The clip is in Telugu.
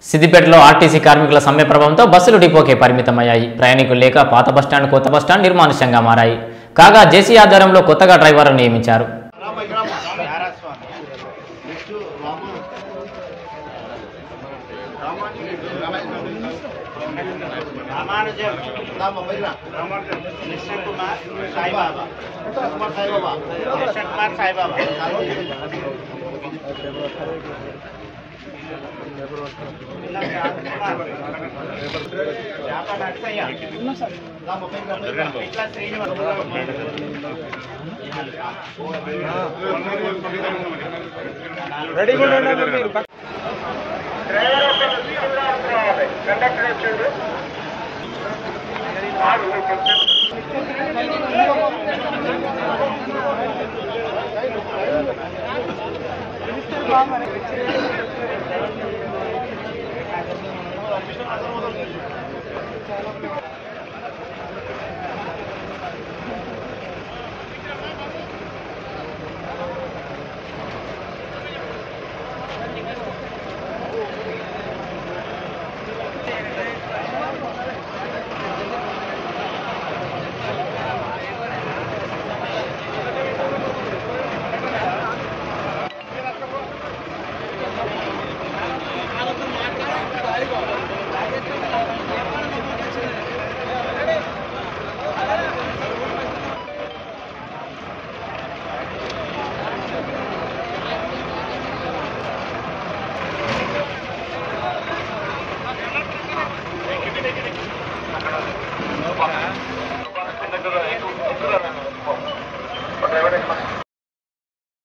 సిద్దిపేటలో ఆర్టీసీ కార్మికుల సమ్మె ప్రభావంతో బస్సులు డిపోకే పరిమితమయ్యాయి ప్రయాణికులు లేక పాత బస్టాండ్ కొత్త బస్టాండ్ నిర్మానుష్యంగా మారాయి కాగా జేసీ ఆధ్వర్యంలో కొత్తగా డ్రైవర్లను నియమించారు రామానుజం కృష్ణ కుమార్ సాయిబాబా కృష్ణ కుమార్ సాయిబాబా వ్యాపార నరసయ్య ఇట్లా శ్రీనివాస్